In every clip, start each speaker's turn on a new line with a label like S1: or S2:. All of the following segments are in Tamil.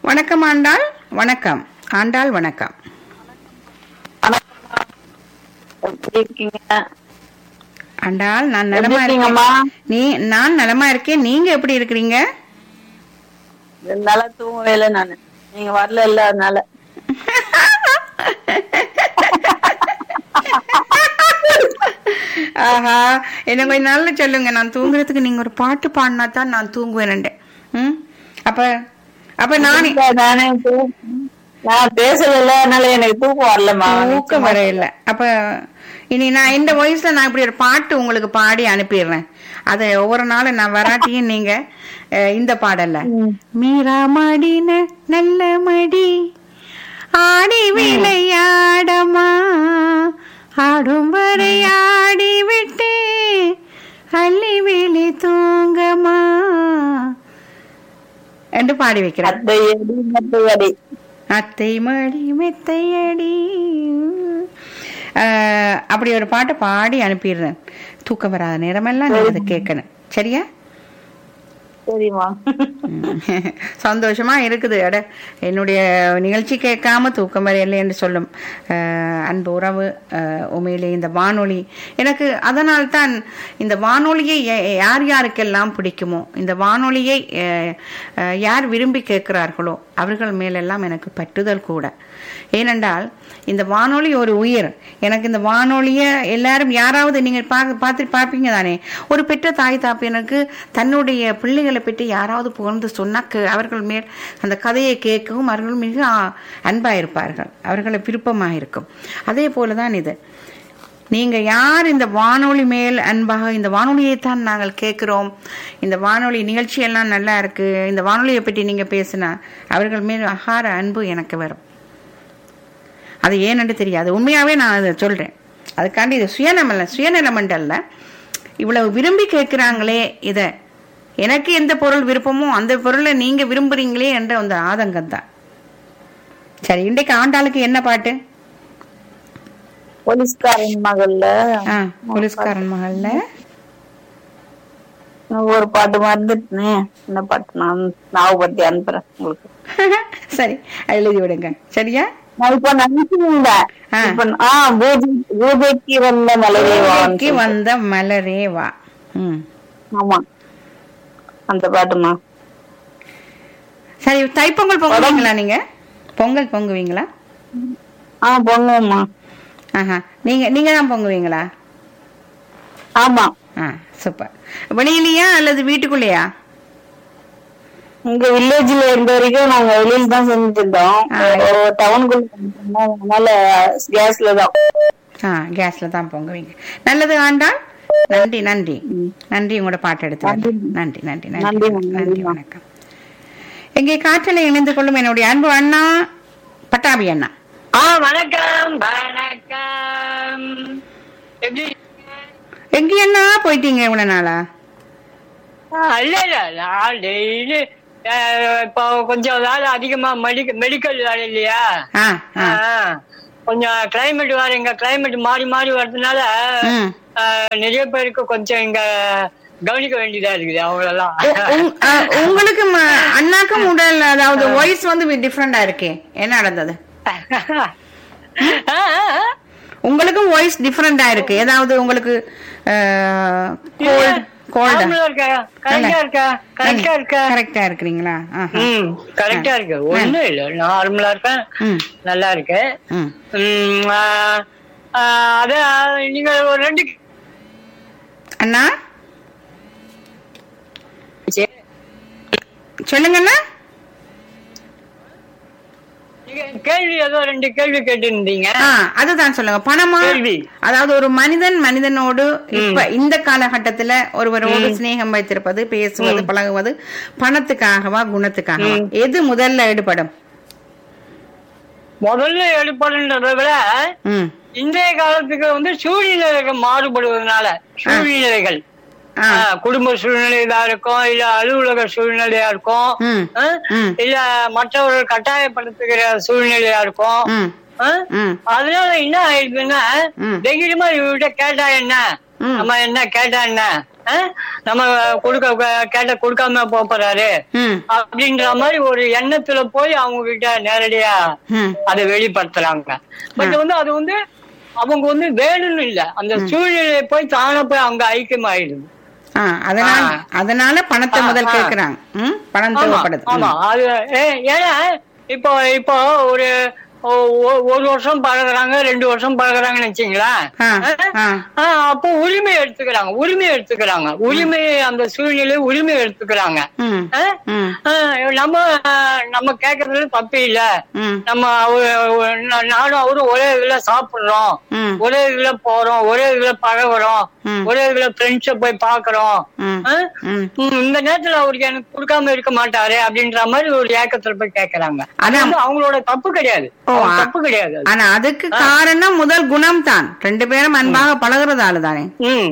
S1: வணக்கம் ஆண்டாள் வணக்கம் ஆண்டாள் வணக்கம்
S2: எப்படி இருக்கீங்க
S1: ஆண்டாள் நான்
S2: எப்படி
S1: நலமா
S2: இருக்கீங்கம்மா
S1: இருக்கேன் நீ நான் நலமா இருக்கேன் நீங்க எப்படி இருக்கிறீங்க
S2: நல்லா தூங்கவே இல்லை நானு நீங்க வரல இல்ல அதனால
S1: ஆஹா என்ன கொஞ்ச நாள்ல சொல்லுங்க நான் தூங்குறதுக்கு நீங்க ஒரு பாட்டு பாடினா தான் நான் தூங்குவேன் ம் அப்ப அப்ப நான்
S2: இல்ல, நானே தூ- நான் பேசல அதனால எனக்கு தூக்கம் வரலம்மா
S1: தூக்கம் வர இல்ல அப்ப இனி நான் இந்த வயசுல நான் இப்படி ஒரு பாட்டு உங்களுக்கு பாடி அனுப்பிடுறேன் அதை ஒவ்வொரு நாளும் நான் வராட்டியும் நீங்க அஹ், இந்த பாடல்ல
S2: ம்.
S1: மீரா மடின நல்ல மடி ஆடி விளையாடமா ஆடும் வரை ஆடி விட்டு அள்ளி விழி தூங்கமா என்று பாடி வைக்கிறேன்
S2: அத்தை அடி மத்தை அடி
S1: அத்தை மடி மெத்தையடி ஆஹ், அப்படி ஒரு பாட்டை பாடி அனுப்பிடுறேன் தூக்கம் வராத நேரமெல்லாம் நீங்க அதை கேட்கணும் சரியா
S2: சரிம்மா
S1: ம். சந்தோஷமா இருக்குது அட என்னுடைய நிகழ்ச்சி கேட்காம தூக்கம் வரையில்லை என்று சொல்லும் அஹ், அன்பு உறவு அஹ், உண்மையிலே இந்த வானொலி எனக்கு அதனால்தான் இந்த வானொலியை ய- யார் யாருக்கெல்லாம் பிடிக்குமோ இந்த வானொலியை அஹ், அஹ், யார் விரும்பி கேட்கிறார்களோ அவர்கள் மேலெல்லாம் எனக்கு பற்றுதல் கூட ஏனென்றால் இந்த வானொலி ஒரு உயிர் எனக்கு இந்த வானொலியை எல்லாரும் யாராவது நீங்கள் பார்க்க பார்த்துட்டு பார்ப்பீங்க தானே ஒரு பெற்ற தாய் தாப்பியனுக்கு தன்னுடைய பிள்ளைகளை பற்றி யாராவது புகழ்ந்து சொன்னாக்க அவர்கள் மேல் அந்த கதையை கேட்கவும் அவர்கள் மிக ஆ- அன்பா இருப்பார்கள் அவர்களை விருப்பமாக இருக்கும் அதே போல தான் இது நீங்க யார் இந்த வானொலி மேல் அன்பாக இந்த வானொலியை தான் நாங்கள் கேட்கிறோம் இந்த வானொலி நிகழ்ச்சியெல்லாம் நல்லா இருக்கு இந்த வானொலியை பற்றி நீங்க பேசினா அவர்கள் மேல் அகார அன்பு எனக்கு வரும் அது ஏன்னு தெரியாது உண்மையாவே நான் அதை சொல்றேன் அதுக்காண்டி இது சுயநலம் சுயநலமண்ட் அல்ல இவ்வளவு விரும்பி கேட்கிறாங்களே இத எனக்கு எந்த பொருள் விருப்பமோ அந்த பொருளை நீங்க விரும்புறீங்களே என்ற அந்த ஆதங்கம் தான் சரி இன்றைக்கு ஆண்டாளுக்கு என்ன பாட்டு
S2: போலீஸ்காரன் மகள்ல
S1: ஆ போலீஸ்காரன் மகள்ல
S2: நான் ஒரு பாட்டு மறந்துட்டேன் என்ன பாட்டு நான் ஞாபகப்படுத்தி அனுப்புறேன் உங்களுக்கு
S1: சரி எழுதி விடுங்க சரியா
S2: நான் இப்ப நினைச்சிருந்தேன்
S1: ஆ.
S2: இப்ப ஆ பூஜை பூஜைக்கு வந்த மலரே
S1: பூஜைக்கு வந்த மலரே வா ம்
S2: ஆமா அந்த பாட்டுமா
S1: சரி தைப்பொங்கல் பொங்குவீங்களா நீங்க பொங்கல் பொங்குவீங்களா
S2: ஆ பொண்ணுமா
S1: ஆஹா நீங்க நீங்க தான் பொங்குவீங்களா
S2: ஆமா
S1: ஆ சூப்பர் வெளியிலயா அல்லது வீட்டுக்குள்ளேயா
S2: இங்க வில்லேஜ்ல இருந்த வரைக்கும் நாங்க வெளியில தான் செஞ்சுட்டு இருந்தோம்
S1: ஆ.
S2: டவுனுக்குள்ள வந்துட்டோம், அதனால கேஸ்ல தான்
S1: ஆ கேஸ்ல தான் பொங்குவீங்க நல்லது ஆண்டாள் நன்றி நன்றி நன்றி உங்களோட பாட்டு எடுத்து
S2: நன்றி.
S1: நன்றி நன்றி
S2: நன்றி,
S1: நன்றி
S2: நன்றி,
S1: நன்றி
S2: அம்மா.
S1: வணக்கம் எங்கே காற்றலை இணைந்து கொள்ளும் என்னுடைய அன்பு அண்ணா பட்டாபி அண்ணா
S3: ஆ வணக்கம் வணக்கம் எப்படி
S1: எங்க அண்ணா போயிட்டீங்க இவ்வளவு நாளா
S3: ஆ, இல்ல இல்ல நான் டெய்லி இப்போ கொஞ்சம் வேலை அதிகமா மெடிக்கல் மெடிக்கல் வேலை இல்லையா
S1: ஆ
S3: ஆ,
S1: ஆ
S3: கொஞ்சம் கிளைமேட் வேற இங்க கிளைமேட் மாறி மாறி வர்றதுனால
S1: ம்.
S3: ஆ, நிறைய பேருக்கு கொஞ்சம் இங்க கவனிக்க வேண்டியதா இருக்குது அவங்களெல்லாம்
S1: உ- உங்- ஆ, உங்களுக்கு ம- அண்ணாக்கும் உடல் அதாவது வாய்ஸ் வந்து டிஃப்ரெண்டா இருக்கே என்ன நடந்தது
S3: ஆ, ஆ, ஆ.
S1: உங்களுக்கும் வாய்ஸ் டிஃப்ரெண்டா இருக்கு ஏதாவது உங்களுக்கு கோல்ட் கோல்டா
S3: நார்மலா இருக்கா கரெக்டா இருக்கா கரெக்டா இருக்கா
S1: கரெக்டா இருக்கிறீங்களா ஆஹா.
S3: ம் கரெக்டா இருக்கு ஒண்ணும் இல்ல நார்மலா இருக்கேன்
S1: ம்
S3: நல்லா இருக்கு
S1: ம்
S3: ம், ஆ, ஆ, அத நீங்க ஒரு ரெண்டு
S1: அண்ணா சொல்லுங்கண்ணா
S3: நீங்க கேள்வி ஏதோ ரெண்டு கேள்வி கேட்டிருந்தீங்க
S1: ஆ அதுதான் சொல்லுங்க பணமா
S3: கேள்வி.
S1: அதாவது ஒரு மனிதன் மனிதனோடு இப்ப இந்த காலகட்டத்துல ஒருவரோடு சிநேகம் வைத்திருப்பது பேசுவது பழகுவது பணத்துக்காகவா குணத்துக்காகவா எது முதல்ல ஈடுபடும்
S3: முதல்ல எடுப்பதுன்றதை விட
S1: ம்
S3: இன்றைய காலத்துக்கு வந்து சூழ்நிலைகள் மாறுபடுவதனால சூழ்நிலைகள்
S1: ஆ.
S3: ஆ, குடும்ப சூழ்நிலையா இருக்கும் இல்ல அலுவலக சூழ்நிலையா இருக்கும்
S1: ம்
S3: ஆ?
S1: ம்.
S3: இல்ல மற்றவர்கள் கட்டாயப்படுத்துகிற சூழ்நிலையா இருக்கும்
S1: ம்
S3: ஆ?
S1: ம்
S3: அதனால என்ன ஆயிடுதுன்னா
S1: ம்.
S3: தைரியமா இவர்கிட்ட கேட்டா என்ன
S1: ம்.
S3: நம்ம என்ன கேட்டா என்ன ஆ, நம்ம கொடுக்க கேட்ட கொடுக்காம போப் போறாரு
S1: ம்
S3: அப்படின்ற மாதிரி ஒரு எண்ணத்துல போய் அவங்க கிட்ட நேரடியா
S1: ம்
S3: அதை வெளிப்படுத்துறாங்க பட் வந்து அது வந்து அவங்க வந்து வேணும்னு இல்ல அந்த சூழ்நிலையை போய் தானே போய் அவங்க ஐக்கியமாயிடுது
S1: ஆ அதனால
S3: ஆ.
S1: அதனால பணத்தை
S3: ஆ,
S1: முதல்
S3: ஆ.
S1: கேக்குறாங்க ம் பணம்
S3: ஆமா
S1: தேவைப்படுது
S3: ஆமா அது ஏ- ஏன்னா இப்போ இப்போ ஒரு ஒ- ஒ- ஒரு வருஷம் பழகுறாங்க ரெண்டு வருஷம் பழகுறாங்கன்னு வச்சுங்களேன்
S1: ஆ, ஆ.
S3: ஆ, அப்போ உரிமை எடுத்துக்கிறாங்க உரிமை எடுத்துக்கிறாங்க உரிமை அந்த சூழ்நிலை உரிமை எடுத்துக்கிறாங்க
S1: ம்
S3: ஆ?
S1: ம்
S3: ஆ, நம்ம ஆ, நம்ம கேக்குறதுல தப்பு இல்ல
S1: ம்
S3: நம்ம அவ- அவ- நா- நானும் அவரும் ஒரே இதுல சாப்பிடுறோம்
S1: ம்
S3: ஒரே இதுல போறோம் ஒரே இதுல பழகுறோம்
S1: ம்.
S3: ஒரே இதுல ஃப்ரெண்ட்ஸ போய் பாக்குறோம்
S1: ம்
S3: ஆ?
S1: ம்
S3: ம், இந்த நேரத்துல அவருக்கு எனக்கு கொடுக்காம இருக்க மாட்டாரு அப்படின்ற மாதிரி ஒரு ஏக்கத்துல போய் கேக்குறாங்க அது
S1: அதான்.
S3: வந்து அவங்களோட தப்பு கிடையாது
S1: ஓ,
S3: அவங்க
S1: ஆ.
S3: தப்பு கிடையாது அது.
S1: ஆனா அதுக்கு காரணம் முதல் குணம் தான் ரெண்டு பேரும் அன்பாக பழகுறதால தானே
S3: ம்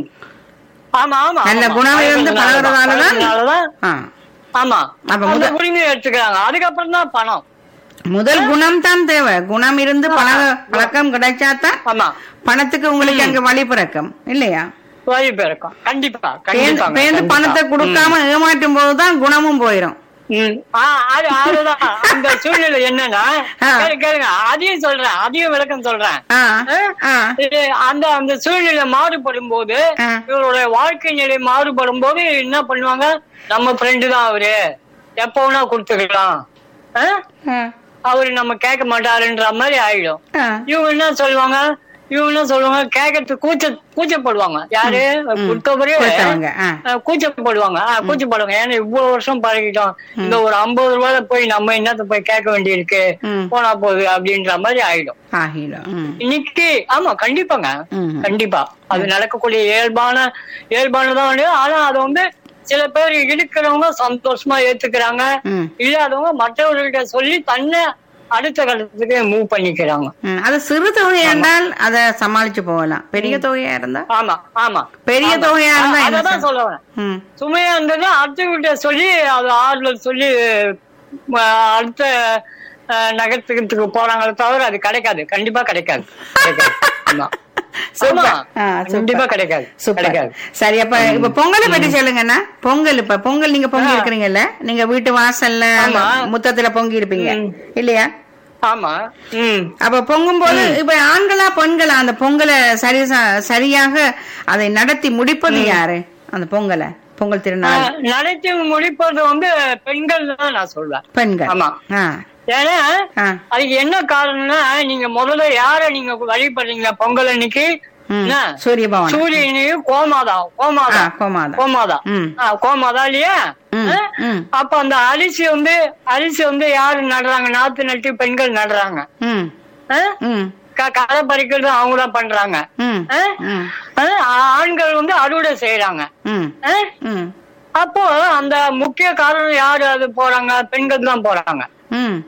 S3: ஆமா ஆமா
S1: நல்ல
S3: ஆமா.
S1: குணம் இருந்து
S3: பழகுறதுனாலதான்.
S1: பழகுறதாலதான்
S3: பழகுறதுனாலதான்.
S1: ஆ
S3: ஆமா
S1: அப்ப
S3: அந்த
S1: முத-
S3: உரிமையை எடுத்துக்கிறாங்க அதுக்கப்புறம் தான் பணம்
S1: முதல் குணம் தான் தேவை குணம் இருந்து பழக பழக்கம் கிடைச்சாதான்
S3: ஆமா
S1: பணத்துக்கு உங்களுக்கு அங்க வழி பிறக்கும் இல்லையா
S3: வழி பிறக்கும் கண்டிப்பா
S1: பேந்து
S3: கண்டிப்பா
S1: பேந்து பணத்தை கொடுக்காம ஏமாற்றும் போதுதான் குணமும் போயிரும்
S3: ம். ஆ, அது அதுதான் அந்த சூழ்நிலை என்னன்னா
S1: ஆ.
S3: கேளு- கேளுங்க அதையும் சொல்றேன் அதையும் விளக்கம் சொல்றேன்
S1: ஆ
S3: ஆ?
S1: ஆ
S3: இது அந்த அந்த சூழ்நிலை மாறுபடும் போது
S1: ஆ.
S3: இவருடைய வாழ்க்கை நிலை மாறுபடும் போது என்ன பண்ணுவாங்க நம்ம ஃப்ரெண்டு தான் அவரு எப்ப வேணா கொடுத்துக்கலாம் ஆ?
S1: ஆ,
S3: அவரு நம்ம கேட்க மாட்டாருன்ற மாதிரி ஆயிடும்
S1: ஆ.
S3: இவங்க என்ன சொல்லுவாங்க இவங்க என்ன சொல்லுவாங்க கேட்கறதுக்கு கூச்ச கூச்சப்படுவாங்க யாரு கொடுத்தவரே
S1: கொடுத்தவங்க, ஆ.
S3: அஹ், கூச்சப்படுவாங்க ஆ, கூச்சப்படுவாங்க ஏன்னா இவ்வளவு வருஷம் பழகிட்டோம் இந்த ஒரு ஐம்பது ரூபாயில போய் நம்ம என்னத்த போய் கேட்க வேண்டியிருக்கு
S1: ம்.
S3: போனா போகுது அப்படின்ற மாதிரி ஆயிடும்
S1: ஆகிடும் ம்,
S3: இன்னைக்கு ஆமா கண்டிப்பாங்க
S1: ம்.
S3: கண்டிப்பா அது நடக்கக்கூடிய இயல்பான இயல்பானதான் வந்து ஆனா அதை வந்து சில பேர் இருக்கிறவங்க சந்தோஷமா ஏத்துக்கிறாங்க
S1: ம்.
S3: இல்லாதவங்க மற்றவர்கள்ட்ட சொல்லி தன்னை அடுத்த கட்டத்துக்கு மூவ் பண்ணிக்கிறாங்க
S1: ம். அது சிறு தொகையா இருந்தால் அதை சமாளிச்சு போகலாம் பெரிய தொகையா இருந்தா
S3: ஆமா ஆமா
S1: பெரிய
S3: ஆமா.
S1: தொகையா இருந்தா
S3: அ-
S1: என்ன
S3: அததான்
S1: செய்ய-
S3: சொல்ல வரேன்
S1: ம்
S3: சுமையா இருந்தது அடுத்தவங்கிட்ட சொல்லி அது ஆறுதல் சொல்லி ம, அடுத்த அஹ், நகரத்துக்கு போறாங்களே தவிர அது கிடைக்காது கண்டிப்பா கிடைக்காது கிடைக்காது. ஆமா.
S1: சூப்பர்.
S3: ஆமா.
S1: ஆ, சூப்பர்.
S3: கண்டிப்பா கிடைக்காது
S1: சூப்பர்
S3: கிடைக்காது
S1: சரி அப்ப இப்ப பொங்கலை பத்தி சொல்லுங்கண்ணா பொங்கல் இப்ப பொங்கல் நீங்க பொங்கி இருக்கிறீங்கல்ல நீங்க வீட்டு வாசல்ல
S3: ஆமா.
S1: முத்தத்துல பொங்கி இருப்பீங்க
S3: ம்.
S1: இல்லையா
S3: ஆமா ம்
S1: அப்ப பொங்கும் போது இப்ப ஆண்களா பெண்களா அந்த பொங்கலை சரி சரியாக அதை நடத்தி முடிப்பது யாரு அந்த பொங்கலை பொங்கல் திருநாள்
S3: அஹ், நடத்தி முடிப்பது வந்து பெண்கள் தான் நான் சொல்வேன்
S1: பெண்கள்
S3: ஆமா.
S1: ஆ
S3: ஏன்னா
S1: ஆ
S3: அதுக்கு என்ன காரணம்னா நீங்க முதல்ல யார நீங்க வழிபடுறீங்க பொங்கல் அன்னைக்கு
S1: ம்.
S3: என்ன?
S1: சூரிய பவன்
S3: சூரியனையும் கோமாதா கோமாதா
S1: ஆ, கோமாதா.
S3: கோமாதா
S1: ம்.
S3: ஆ, கோமாதா இல்லையா
S1: ம்,
S3: ஆ?
S1: ம்.
S3: அப்ப அந்த அரிசி வந்து அரிசி வந்து யாரு நடுறாங்க நாத்து நட்டு பெண்கள் நடுறாங்க
S1: ம்
S3: ஆ?
S1: ம்
S3: க- களை பறிக்கிறது அவங்க தான் பண்றாங்க
S1: ம்
S3: ஆ?
S1: ம்
S3: ஆ? ஆண்கள் வந்து அறுவடை செய்யறாங்க
S1: ம்
S3: ஆ?
S1: ம்
S3: அப்போ அந்த முக்கிய காரணம் யாரு அது போறாங்க பெண்கள் தான் போறாங்க
S1: ம்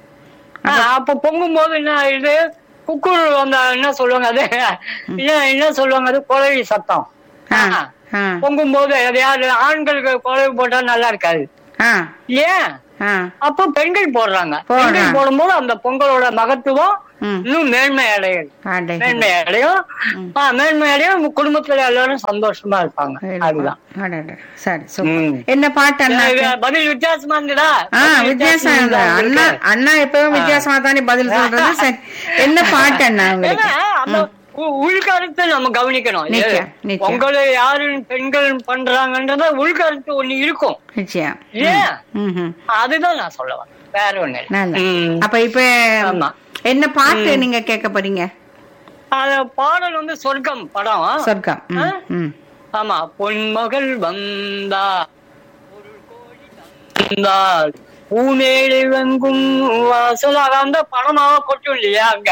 S3: ஆ, அப்ப பொங்கும் போது என்ன ஆயிடுது குக்குர் அந்த என்ன சொல்லுவாங்க அது என்ன என்ன சொல்லுவாங்க அது குழவி சத்தம்
S1: ஆ
S3: ஆ.
S1: ஆ
S3: பொங்கும் போது அது யாரு ஆண்களுக்கு குழவி போட்டா நல்லா இருக்காது
S1: ஆ
S3: ஏன்
S1: ஆ
S3: அப்போ பெண்கள் போடுறாங்க
S1: போடுறாங்க.
S3: பெண்கள் போடும்போது அந்த பொங்கலோட மகத்துவம்
S1: ம்.
S3: இன்னும் மேன்மை அடையும்
S1: ஆண்டை.
S3: மேன்மை அடையும் ஆ, மேன்மை அடையும் குடும்பத்துல எல்லாரும் சந்தோஷமா இருப்பாங்க அதுதான்
S1: அடடட. சரி சூப்பர்
S3: ம்.
S1: என்ன பாட்டு அண்ணா
S3: இது பதில் வித்தியாசமா இருந்ததா
S1: ஆ
S3: பதில்
S1: வித்தியாசம்
S3: இருந்ததா
S1: இருந்தது. அண்ணா
S3: உங்களுக்கு?
S1: அண்ணா எப்பவும் வித்தியாசமா தானே பதில் சொல்றது சரி என்ன பாட்டு அண்ணா உங்களுக்கு
S3: ஏன்னா, அந்த உ- உள்கருத்தை நம்ம கவனிக்கணும்
S1: நிச்சயம், நிச்சயம்.
S3: உங்களை யாரு பெண்கள் பண்றாங்கன்றத உள்கருத்து ஒண்ணு இருக்கும்
S1: நிச்சயம்
S3: ஏன்
S1: ம் ம்
S3: அதுதான் நான் சொல்ல வரேன் வேற ஒண்ணு இல்ல.
S1: நல்ல
S3: ம்.
S1: அப்ப இப்ப
S3: ஆமா.
S1: என்ன பாட்டு நீங்க கேட்க போறீங்க
S3: அந்த பாடல் வந்து சொர்க்கம் படம்
S1: சொர்க்கம் ம்,
S3: ஆ?
S1: ம்
S3: ஆமா பொன்மகள் வந்தா பொருள் கோடி தந்தாள் பூமேடு வெங்கும் வாசல் அது அந்த படமாவ கொட்டும் இல்லையா அங்க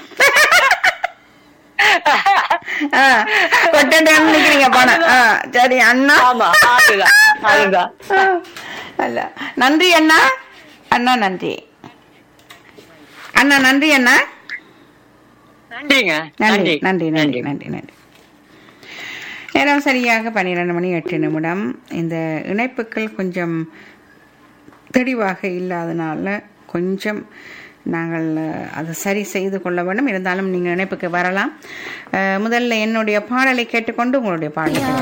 S1: ஆ, கொட்டண்டு நிக்கிறீங்க பணம் ஆ, சரி அண்ணா
S3: ஆமா அதுதான் அதுதான்
S1: ஆ, அல்ல நன்றி அண்ணா அண்ணா நன்றி அண்ணா நன்றி அண்ணா
S3: நன்றிங்க
S1: நன்றி நன்றி நன்றி நன்றி நன்றி நேரம் சரியாக பன்னிரெண்டு மணி எட்டு நிமிடம் இந்த இணைப்புகள் கொஞ்சம் தெளிவாக இல்லாதனால கொஞ்சம் நாங்கள் அஹ், அதை சரி செய்து கொள்ள வேண்டும் இருந்தாலும் நீங்கள் இணைப்புக்கு வரலாம் அஹ், முதல்ல என்னுடைய பாடலை கேட்டுக்கொண்டு உங்களுடைய பாடலை